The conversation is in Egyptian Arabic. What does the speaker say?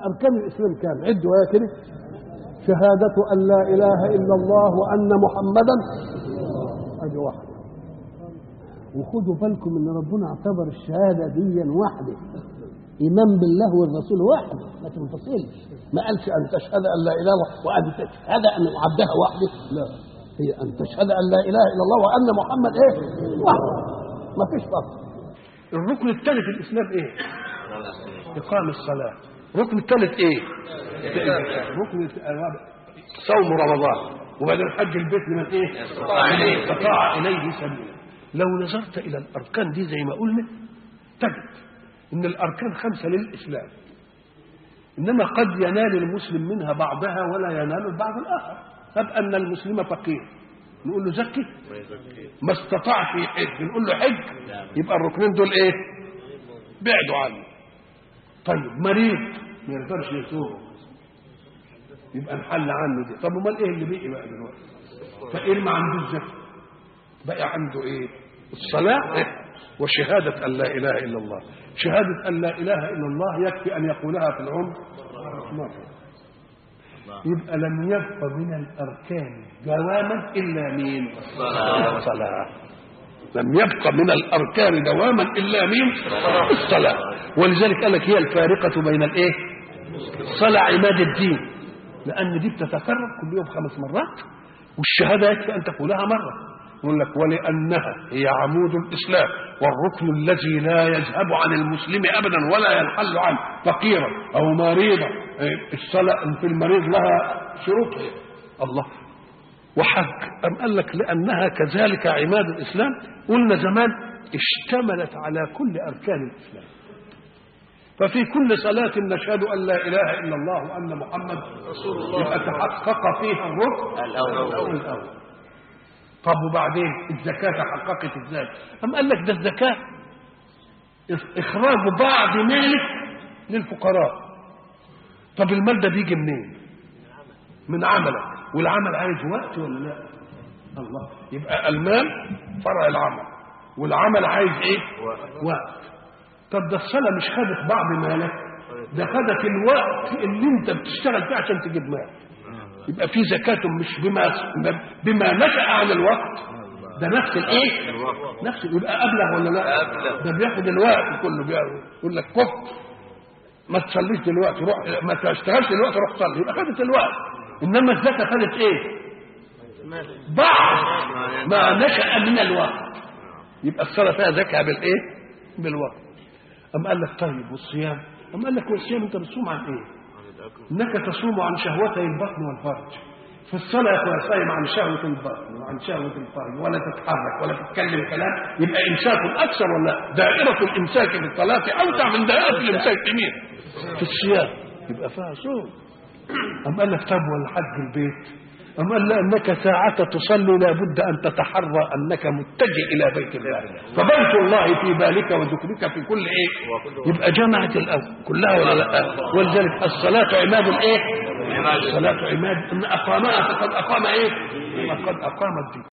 أركان الإسلام كام عدوا يا كده شهادة أن لا إله إلا الله وأن محمدا أدي واحدة وخدوا بالكم ان ربنا اعتبر الشهاده دي واحده ايمان بالله والرسول واحد ما تنفصلش ما قالش ان تشهد ان لا اله وان تشهد ان عبدها وحده لا هي ان تشهد ان لا اله الا الله وان محمد ايه واحد ما فيش فرق الركن الثالث في الاسلام ايه اقام الصلاه الركن الثالث ايه ركن الرابع صوم رمضان وبعدين حج البيت لمن ايه استطاع اليه سبيلا لو نظرت الى الاركان دي زي ما قلنا تجد ان الاركان خمسه للاسلام انما قد ينال المسلم منها بعضها ولا ينال البعض الاخر طب ان المسلم فقير نقول له زكي ما استطاعش يحج نقول له حج يبقى الركنين دول ايه بعدوا عنه طيب مريض ما يقدرش يصوم يبقى نحل عنه دي طب امال ايه اللي بقي بقى دلوقتي فقير ما عندوش زكي بقى عنده ايه الصلاة إيه؟ وشهادة أن لا إله إلا الله شهادة أن لا إله إلا الله يكفي أن يقولها في العمر مرة يبقى لم يبق من الأركان دواما إلا مين الصلاة. الصلاة لم يبق من الأركان دواما إلا مين الصلاة ولذلك قال لك هي الفارقة بين الإيه الصلاة عماد الدين لأن دي بتتكرر كل يوم خمس مرات والشهادة يكفي أن تقولها مرة يقول لك ولأنها هي عمود الإسلام والركن الذي لا يذهب عن المسلم أبدا ولا ينحل عنه فقيرا أو مريضا إيه، الصلاة في المريض لها شروطها الله وحج أم قال لك لأنها كذلك عماد الإسلام قلنا زمان اشتملت على كل أركان الإسلام ففي كل صلاة نشهد أن لا إله إلا الله وأن محمد رسول الله يبقى تحقق فيها الركن الأول الأول طب وبعدين الزكاة تحققت ازاي؟ أم قال لك ده الزكاة إخراج بعض مالك للفقراء طب المال ده بيجي منين؟ من عملك والعمل عايز وقت ولا لا؟ الله يبقى المال فرع العمل والعمل عايز ايه؟ وقت طب ده الصلاة مش خدت بعض مالك ده خدت الوقت اللي انت بتشتغل فيه عشان تجيب مال يبقى في زكاة مش بما بما نشأ عن الوقت ده نفس الايه؟ نفس يبقى ابلغ ولا لا؟ أبلغ. ده بياخد الوقت كله بياخد يقول لك كف ما تصليش دلوقتي روح ما تشتغلش دلوقتي روح صلي يبقى خدت الوقت انما الزكاة خدت ايه؟ بعض ما نشأ من الوقت يبقى الصلاة فيها زكاة بالايه؟ بالوقت أم قال لك طيب والصيام؟ أم قال لك والصيام أنت بتصوم عن إيه؟ انك تصوم عن شهوتي البطن والفرج في الصلاة يا أخويا صايم عن شهوة البطن وعن شهوة الفرج ولا تتحرك ولا تتكلم كلام يبقى إمساك أكثر ولا لا؟ دائرة الإمساك في الصلاة أوسع من دائرة الإمساك في مين؟ في الصيام يبقى فيها صوم أم قال لك طب ولا حج البيت أم قال لأنك ساعة تصلي لابد أن تتحرى أنك متجه إلى بيت الله فبيت الله في بالك وذكرك في كل إيه يبقى جمعت الأول كلها ولا لا ولذلك الصلاة عماد الإيه الصلاة عماد إن أقامها فقد أقام إيه فقد أقام الدين